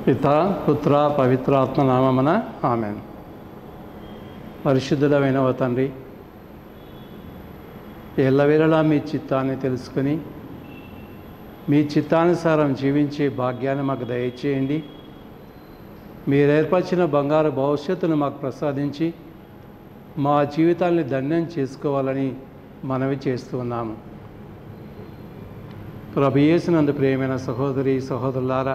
పిత పుత్ర పవిత్రాత్మ నామమున ఆమెన్ పరిశుద్ధుడమైన ఓ తండ్రి ఎల్లవేళలా మీ చిత్తాన్ని తెలుసుకుని మీ చిత్తానుసారం జీవించే భాగ్యాన్ని మాకు దయచేయండి మీరు ఏర్పరిచిన బంగారు భవిష్యత్తును మాకు ప్రసాదించి మా జీవితాన్ని ధన్యం చేసుకోవాలని మనవి చేస్తున్నాము ప్రభు యేసునందు ప్రియమైన సహోదరి సహోదరులారా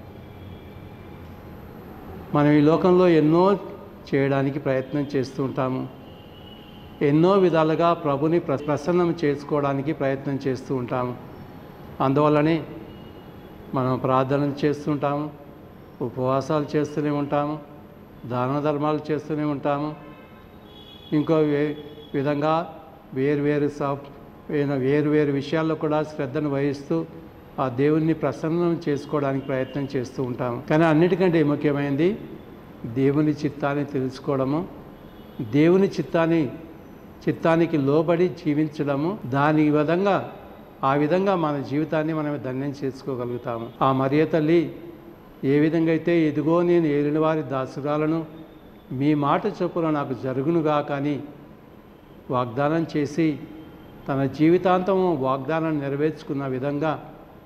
మనం ఈ లోకంలో ఎన్నో చేయడానికి ప్రయత్నం చేస్తూ ఉంటాము ఎన్నో విధాలుగా ప్రభుని ప్ర ప్రసన్నం చేసుకోవడానికి ప్రయత్నం చేస్తూ ఉంటాము అందువల్లనే మనం ప్రార్థనలు చేస్తుంటాము ఉపవాసాలు చేస్తూనే ఉంటాము దాన ధర్మాలు చేస్తూనే ఉంటాము ఇంకో వే విధంగా వేరువేరు సా వేరు వేరు విషయాల్లో కూడా శ్రద్ధను వహిస్తూ ఆ దేవుణ్ణి ప్రసన్నం చేసుకోవడానికి ప్రయత్నం చేస్తూ ఉంటాము కానీ అన్నిటికంటే ముఖ్యమైనది దేవుని చిత్తాన్ని తెలుసుకోవడము దేవుని చిత్తాన్ని చిత్తానికి లోబడి జీవించడము దాని విధంగా ఆ విధంగా మన జీవితాన్ని మనం ధన్యం చేసుకోగలుగుతాము ఆ మరియ తల్లి ఏ విధంగా అయితే ఇదిగో నేను ఏలిన వారి దాసురాలను మీ మాట చొప్పున నాకు జరుగునుగా కానీ వాగ్దానం చేసి తన జీవితాంతము వాగ్దానాన్ని నెరవేర్చుకున్న విధంగా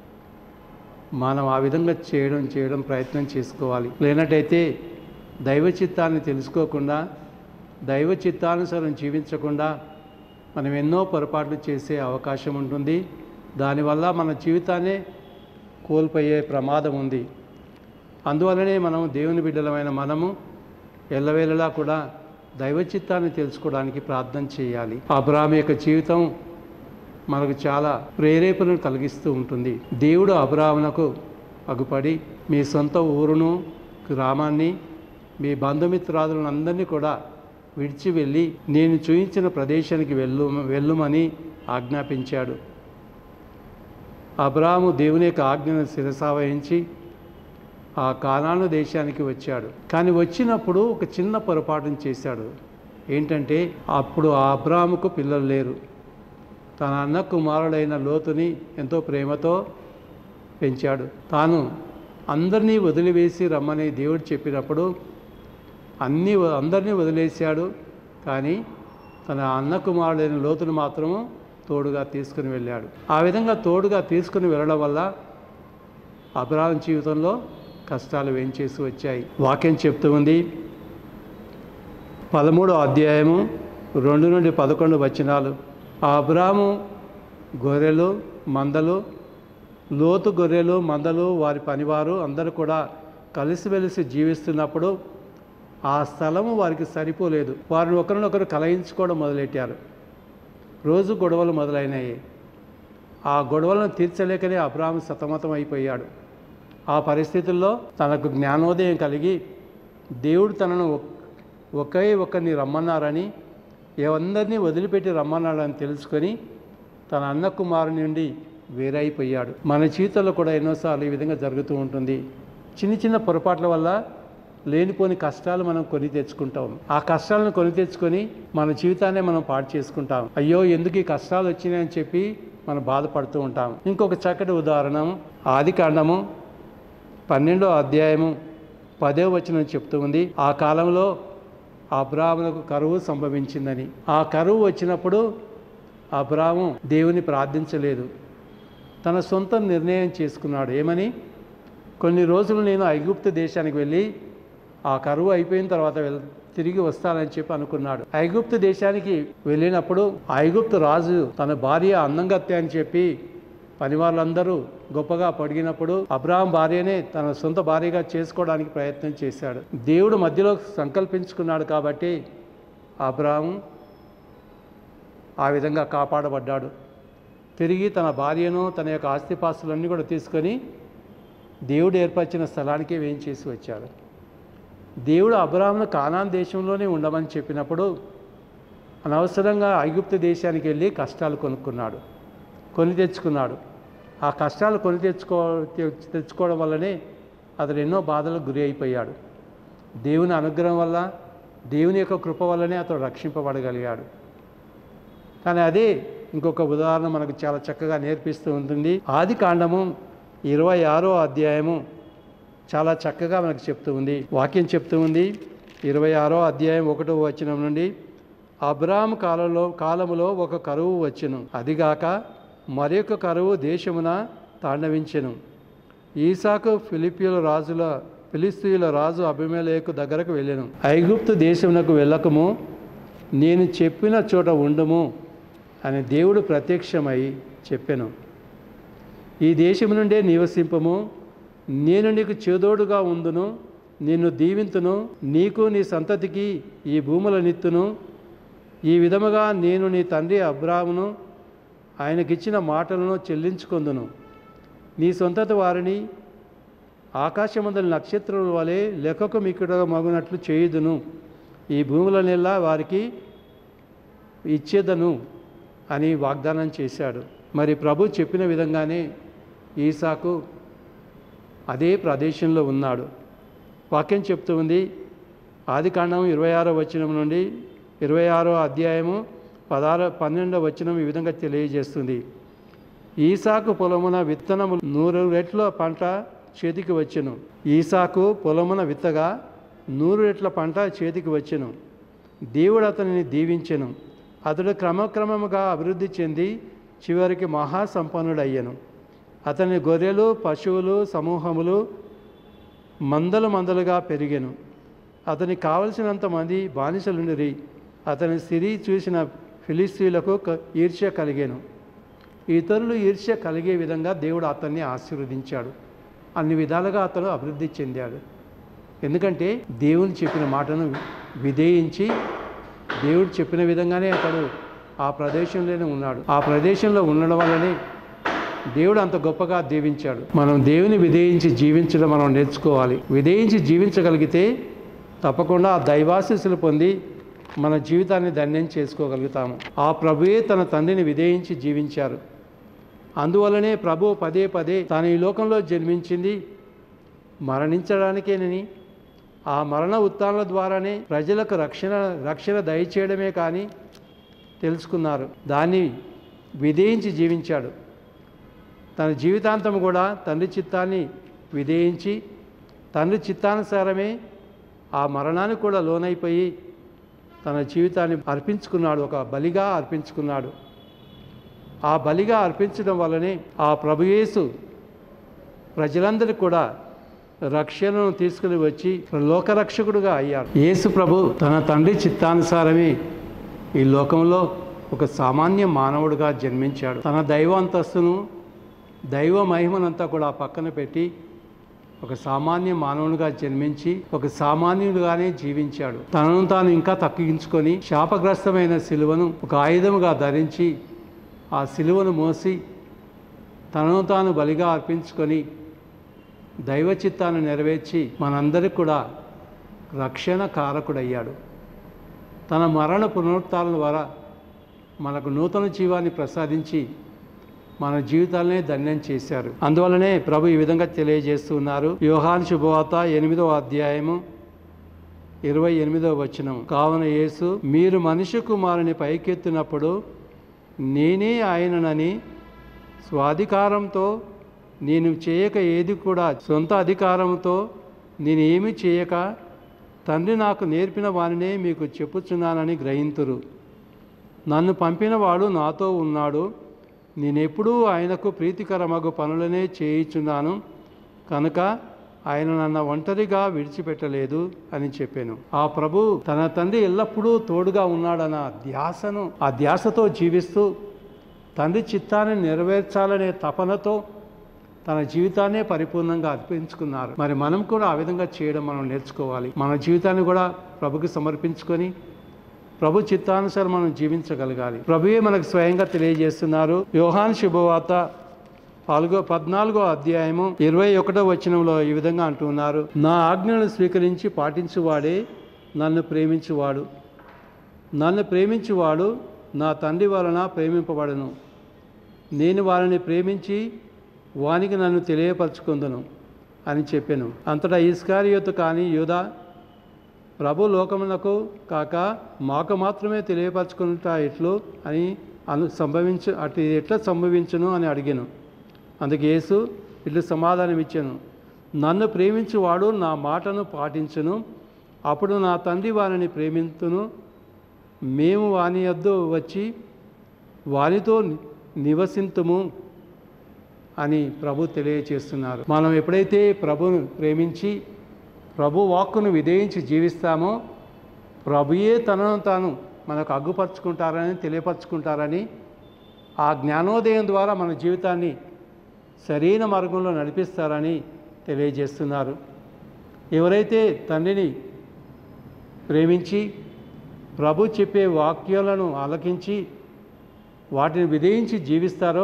మనం ఆ విధంగా చేయడం చేయడం ప్రయత్నం చేసుకోవాలి లేనట్టయితే దైవ చిత్తాన్ని తెలుసుకోకుండా దైవ చిత్తానుసారం జీవించకుండా మనం ఎన్నో పొరపాట్లు చేసే అవకాశం ఉంటుంది దానివల్ల మన జీవితాన్ని కోల్పోయే ప్రమాదం ఉంది అందువల్లనే మనం దేవుని బిడ్డలమైన మనము ఎల్లవేళలా కూడా దైవ చిత్తాన్ని తెలుసుకోవడానికి ప్రార్థన చేయాలి అబ్రాహం యొక్క జీవితం మనకు చాలా ప్రేరేపణను కలిగిస్తూ ఉంటుంది దేవుడు అబ్రాహ్మణకు అగుపడి మీ సొంత ఊరును గ్రామాన్ని మీ బంధుమిత్రాదులను అందరినీ కూడా విడిచి వెళ్ళి నేను చూయించిన ప్రదేశానికి వెళ్ళు వెళ్ళుమని ఆజ్ఞాపించాడు అబ్రాహము దేవుని యొక్క ఆజ్ఞను శిరసావహించి ఆ కానాను దేశానికి వచ్చాడు కానీ వచ్చినప్పుడు ఒక చిన్న పొరపాటును చేశాడు ఏంటంటే అప్పుడు ఆ అబ్రాహముకు పిల్లలు లేరు తన అన్న కుమారుడైన లోతుని ఎంతో ప్రేమతో పెంచాడు తాను అందరినీ వదిలివేసి రమ్మని దేవుడు చెప్పినప్పుడు అన్నీ అందరినీ వదిలేశాడు కానీ తన అన్న కుమారుడైన లోతును మాత్రము తోడుగా తీసుకుని వెళ్ళాడు ఆ విధంగా తోడుగా తీసుకుని వెళ్ళడం వల్ల అబ్రాహం జీవితంలో కష్టాలు వేంచేసి వచ్చాయి వాక్యం చెప్తూ ఉంది పదమూడో అధ్యాయము రెండు నుండి పదకొండు వచనాలు ఆ అబ్రాము గొర్రెలు మందలు లోతు గొర్రెలు మందలు వారి పనివారు అందరూ కూడా కలిసిమెలిసి జీవిస్తున్నప్పుడు ఆ స్థలము వారికి సరిపోలేదు వారిని ఒకరినొకరు కలయించుకోవడం మొదలెట్టారు రోజు గొడవలు మొదలైనాయి ఆ గొడవలను తీర్చలేకనే అబ్రాహం సతమతం అయిపోయాడు ఆ పరిస్థితుల్లో తనకు జ్ఞానోదయం కలిగి దేవుడు తనను ఒక్- ఒకే ఒక్కరిని రమ్మన్నారని ఎవరందరినీ వదిలిపెట్టి రమ్మన్నాడని తెలుసుకొని తన అన్న కుమారుని నుండి వేరైపోయాడు మన జీవితంలో కూడా ఎన్నోసార్లు ఈ విధంగా జరుగుతూ ఉంటుంది చిన్న చిన్న పొరపాట్ల వల్ల లేనిపోని కష్టాలు మనం కొని తెచ్చుకుంటాం ఆ కష్టాలను కొని తెచ్చుకొని మన జీవితాన్ని మనం పాడు చేసుకుంటాం అయ్యో ఎందుకు ఈ కష్టాలు వచ్చినాయని చెప్పి మనం బాధపడుతూ ఉంటాం ఇంకొక చక్కటి ఉదాహరణ ఆది కాండము పన్నెండో అధ్యాయము పదో వచనం చెప్తూ ఉంది ఆ కాలంలో అబ్రాహ్మణకు కరువు సంభవించిందని ఆ కరువు వచ్చినప్పుడు అబ్రాహము దేవుని ప్రార్థించలేదు తన సొంత నిర్ణయం చేసుకున్నాడు ఏమని కొన్ని రోజులు నేను ఐగుప్తు దేశానికి వెళ్ళి ఆ కరువు అయిపోయిన తర్వాత వెళ్ తిరిగి వస్తానని చెప్పి అనుకున్నాడు ఐగుప్తు దేశానికి వెళ్ళినప్పుడు ఐగుప్తు రాజు తన భార్య అందంగత్తె అని చెప్పి పని వాళ్ళందరూ గొప్పగా పొడిగినప్పుడు అబ్రాహం భార్యనే తన సొంత భార్యగా చేసుకోవడానికి ప్రయత్నం చేశాడు దేవుడు మధ్యలో సంకల్పించుకున్నాడు కాబట్టి అబ్రాహం ఆ విధంగా కాపాడబడ్డాడు తిరిగి తన భార్యను తన యొక్క ఆస్తిపాస్తులన్నీ కూడా తీసుకొని దేవుడు ఏర్పరిచిన స్థలానికే వేయించేసి వచ్చాడు దేవుడు అబ్రాహ్మను కానాన్ దేశంలోనే ఉండమని చెప్పినప్పుడు అనవసరంగా ఐగుప్తు దేశానికి వెళ్ళి కష్టాలు కొనుక్కున్నాడు కొని తెచ్చుకున్నాడు ఆ కష్టాలు కొని తెచ్చుకో తె- తెచ్చుకోవడం వల్లనే అతడు ఎన్నో బాధలకు గురి అయిపోయాడు దేవుని అనుగ్రహం వల్ల దేవుని యొక్క కృప వల్లనే అతడు రక్షింపబడగలిగాడు కానీ అదే ఇంకొక ఉదాహరణ మనకు చాలా చక్కగా నేర్పిస్తూ ఉంటుంది ఆది కాండము ఇరవై ఆరో అధ్యాయము చాలా చక్కగా మనకు చెప్తూ ఉంది వాక్యం చెప్తూ ఉంది ఇరవై ఆరో అధ్యాయం ఒకటో వచనం నుండి అబ్రామ్ కాలంలో కాలములో ఒక కరువు వచ్చెను అదిగాక మరొక కరువు దేశమున తాండవించెను ఈసాకు ఫిలిపియుల రాజుల ఫిలిస్తీయుల రాజు అభిమేలేకు దగ్గరకు వెళ్ళెను ఐగుప్తు దేశమునకు వెళ్ళకము నేను చెప్పిన చోట ఉండుము అని దేవుడు ప్రత్యక్షమై చెప్పెను ఈ దేశం నుండే నివసింపము నేను నీకు చేదోడుగా ఉందును నిన్ను దీవింతును నీకు నీ సంతతికి ఈ భూముల నిత్తును ఈ విధముగా నేను నీ తండ్రి అబ్రామును ఆయనకిచ్చిన మాటలను చెల్లించుకొందును నీ సొంతత వారిని ఆకాశమందలి నక్షత్రముల వలె లెక్కకు మిక్కుడుగా మగునట్లు చేయుదును ఈ భూముల నెల వారికి ఇచ్చేదను అని వాగ్దానం చేశాడు మరి ప్రభు చెప్పిన విధంగానే ఈసాకు అదే ప్రదేశంలో ఉన్నాడు వాక్యం చెప్తూ ఉంది ఆది కాండం ఇరవై ఆరో వచనం నుండి ఇరవై ఆరో అధ్యాయము పదహారు పన్నెండో వచనం ఈ విధంగా తెలియజేస్తుంది ఈసాకు పొలమున విత్తనము నూరు రెట్ల పంట చేతికి వచ్చెను ఈసాకు పొలమున విత్తగా నూరు రెట్ల పంట చేతికి వచ్చెను దేవుడు అతనిని దీవించెను అతడు క్రమక్రమముగా అభివృద్ధి చెంది చివరికి మహాసంపన్నుడయ్యను అతని గొర్రెలు పశువులు సమూహములు మందలు మందలుగా పెరిగెను అతనికి కావలసినంత మంది బానిసలుండిరి అతని సిరి చూసిన ఫిలిస్తీన్లకు క- ఈర్ష్య కలిగేను ఇతరులు ఈర్ష్య కలిగే విధంగా దేవుడు అతన్ని ఆశీర్వదించాడు అన్ని విధాలుగా అతను అభివృద్ధి చెందాడు ఎందుకంటే దేవుని చెప్పిన మాటను విధేయించి దేవుడు చెప్పిన విధంగానే అతడు ఆ ప్రదేశంలోనే ఉన్నాడు ఆ ప్రదేశంలో ఉండడం వల్లనే దేవుడు అంత గొప్పగా దీవించాడు మనం దేవుని విధేయించి జీవించడం మనం నేర్చుకోవాలి విధేయించి జీవించగలిగితే తప్పకుండా ఆ దైవాశీస్సులు పొంది మన జీవితాన్ని ధన్యం చేసుకోగలుగుతాము ఆ ప్రభువే తన తండ్రిని విధేయించి జీవించారు అందువలనే ప్రభు పదే పదే తాను ఈ లోకంలో జన్మించింది మరణించడానికేనని ఆ మరణ ఉత్తానాల ద్వారానే ప్రజలకు రక్షణ రక్షణ దయచేయడమే కానీ తెలుసుకున్నారు దాన్ని విధేయించి జీవించాడు తన జీవితాంతం కూడా తండ్రి చిత్తాన్ని విధేయించి తండ్రి చిత్తానుసారమే ఆ మరణానికి కూడా లోనైపోయి తన జీవితాన్ని అర్పించుకున్నాడు ఒక బలిగా అర్పించుకున్నాడు ఆ బలిగా అర్పించడం వల్లనే ఆ ప్రభుయేసు ప్రజలందరికీ కూడా రక్షణను తీసుకుని వచ్చి లోకరక్షకుడుగా అయ్యాడు యేసు ప్రభు తన తండ్రి చిత్తానుసారమే ఈ లోకంలో ఒక సామాన్య మానవుడిగా జన్మించాడు తన దైవ అంతస్తును దైవ మహిమనంతా కూడా పక్కన పెట్టి ఒక సామాన్య మానవునిగా జన్మించి ఒక సామాన్యుడిగానే జీవించాడు తనను తాను ఇంకా తగ్గించుకొని శాపగ్రస్తమైన సిలువను ఒక ఆయుధముగా ధరించి ఆ సిలువను మోసి తనను తాను బలిగా అర్పించుకొని దైవ చిత్తాన్ని నెరవేర్చి మనందరికి కూడా రక్షణ కారకుడయ్యాడు తన మరణ పునరుత్థానం ద్వారా మనకు నూతన జీవాన్ని ప్రసాదించి మన జీవితాలనే ధన్యం చేశారు అందువలనే ప్రభు ఈ విధంగా తెలియజేస్తున్నారు యోహాన్ శుభవార్త ఎనిమిదో అధ్యాయము ఇరవై ఎనిమిదో వచనం కావున యేసు మీరు మనిషి కుమారుని పైకెత్తినప్పుడు నేనే ఆయననని స్వాధికారంతో నేను చేయక ఏది కూడా సొంత అధికారంతో నేను ఏమి చేయక తండ్రి నాకు నేర్పిన వానినే మీకు చెప్పుచున్నానని గ్రహింతురు నన్ను పంపినవాడు నాతో ఉన్నాడు నేనెప్పుడూ ఆయనకు ప్రీతికరమగు పనులనే చేయుచున్నాను కనుక ఆయన నన్ను ఒంటరిగా విడిచిపెట్టలేదు అని చెప్పాను ఆ ప్రభు తన తండ్రి ఎల్లప్పుడూ తోడుగా ఉన్నాడన్న ధ్యాసను ఆ ధ్యాసతో జీవిస్తూ తండ్రి చిత్తాన్ని నెరవేర్చాలనే తపనతో తన జీవితాన్నే పరిపూర్ణంగా అర్పించుకున్నారు మరి మనం కూడా ఆ విధంగా చేయడం మనం నేర్చుకోవాలి మన జీవితాన్ని కూడా ప్రభుకి సమర్పించుకొని ప్రభు చిత్తానుసారం మనం జీవించగలగాలి ప్రభువే మనకు స్వయంగా తెలియజేస్తున్నారు యోహాన్ శుభవార్త పాల్గో పద్నాలుగో అధ్యాయము ఇరవై ఒకటో వచనంలో ఈ విధంగా అంటున్నారు నా ఆజ్ఞలను స్వీకరించి పాటించువాడే నన్ను ప్రేమించువాడు నన్ను ప్రేమించువాడు నా తండ్రి వలన ప్రేమింపబడను నేను వారిని ప్రేమించి వానికి నన్ను తెలియపరచుకుందును అని చెప్పాను అంతటా ఇస్కారియోతు కానీ యూదా ప్రభు లోకమునకు కాక మాకు మాత్రమే తెలియపరచుకుంటా ఎట్లు అని అను సంభవించు అటు ఎట్లా సంభవించును అని అడిగాను అందుకు యేసు ఇట్లు సమాధానం ఇచ్చాను నన్ను ప్రేమించువాడు నా మాటను పాటించును అప్పుడు నా తండ్రి వారిని ప్రేమింతును మేము వాని యొద్ద వచ్చి వారితో నివసింతుము అని ప్రభు తెలియచేస్తున్నారు మనం ఎప్పుడైతే ప్రభును ప్రేమించి ప్రభు వాక్కును విధేయించి జీవిస్తామో ప్రభుయే తనను తాను మనకు అగ్గుపరుచుకుంటారని తెలియపరుచుకుంటారని ఆ జ్ఞానోదయం ద్వారా మన జీవితాన్ని సరైన మార్గంలో నడిపిస్తారని తెలియజేస్తున్నారు ఎవరైతే తండ్రిని ప్రేమించి ప్రభు చెప్పే వాక్యాలను ఆలకించి వాటిని విధేయించి జీవిస్తారో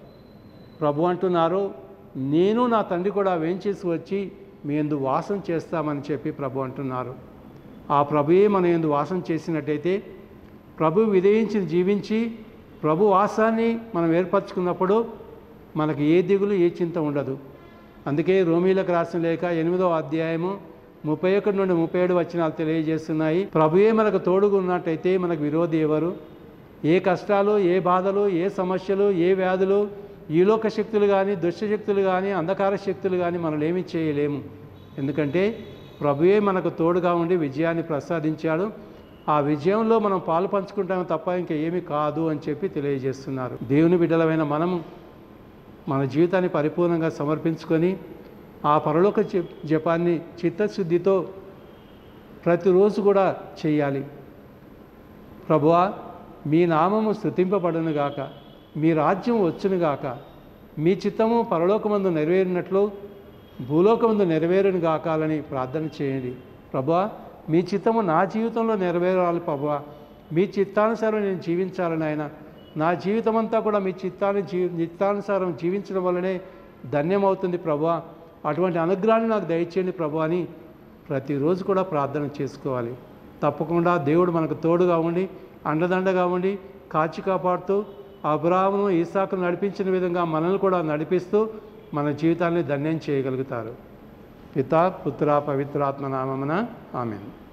ప్రభు అంటున్నారు నేను నా తండ్రి కూడా వేంచేసి వచ్చి మీ ఎందు వాసం చేస్తామని చెప్పి ప్రభు అంటున్నారు ఆ ప్రభుయే మన ఎందు వాసం చేసినట్టయితే ప్రభు విధేయించి జీవించి ప్రభు వాసాన్ని మనం ఏర్పరచుకున్నప్పుడు మనకి ఏ దిగులు ఏ చింత ఉండదు అందుకే రోమీలకు రాసిన లేక ఎనిమిదో అధ్యాయము ముప్పై ఒకటి నుండి ముప్పై ఏడు వచనాలు తెలియజేస్తున్నాయి ప్రభుయే మనకు తోడుగా ఉన్నట్టయితే మనకు విరోధి ఎవరు ఏ కష్టాలు ఏ బాధలు ఏ సమస్యలు ఏ వ్యాధులు ఈలోక శక్తులు కానీ దుష్ట శక్తులు కానీ అంధకార శక్తులు కానీ మనం ఏమి చేయలేము ఎందుకంటే ప్రభువే మనకు తోడుగా ఉండి విజయాన్ని ప్రసాదించాడు ఆ విజయంలో మనం పాలు పంచుకుంటాము తప్ప ఇంకా ఏమీ కాదు అని చెప్పి తెలియజేస్తున్నారు దేవుని బిడ్డలమైన మనము మన జీవితాన్ని పరిపూర్ణంగా సమర్పించుకొని ఆ పరలోక జ- జపాన్ని చిత్తశుద్ధితో ప్రతిరోజు కూడా చేయాలి ప్రభువా మీ నామము స్థుతింపబడును గాక మీ రాజ్యం వచ్చును గాక మీ చిత్తము పరలోకమందు నెరవేరినట్లు భూలోకమందు నెరవేరును గాకాలని ప్రార్థన చేయండి ప్రభువా మీ చిత్తము నా జీవితంలో నెరవేరాలి ప్రభువా మీ చిత్తానుసారం నేను జీవించాలని ఆయన నా జీవితం అంతా కూడా మీ చిత్తాన్ని జీ చిత్తానుసారం జీవించడం వల్లనే ధన్యమవుతుంది ప్రభువా అటువంటి అనుగ్రహాన్ని నాకు దయచేయండి ప్రభు అని ప్రతిరోజు కూడా ప్రార్థన చేసుకోవాలి తప్పకుండా దేవుడు మనకు తోడుగా ఉండి అండదండగా ఉండి కాచి కాపాడుతూ అబ్రాహ్మును ఈసాకును నడిపించిన విధంగా మనల్ని కూడా నడిపిస్తూ మన జీవితాన్ని ధన్యం చేయగలుగుతారు పితా పుత్ర పవిత్రాత్మ నామమున ఆమెను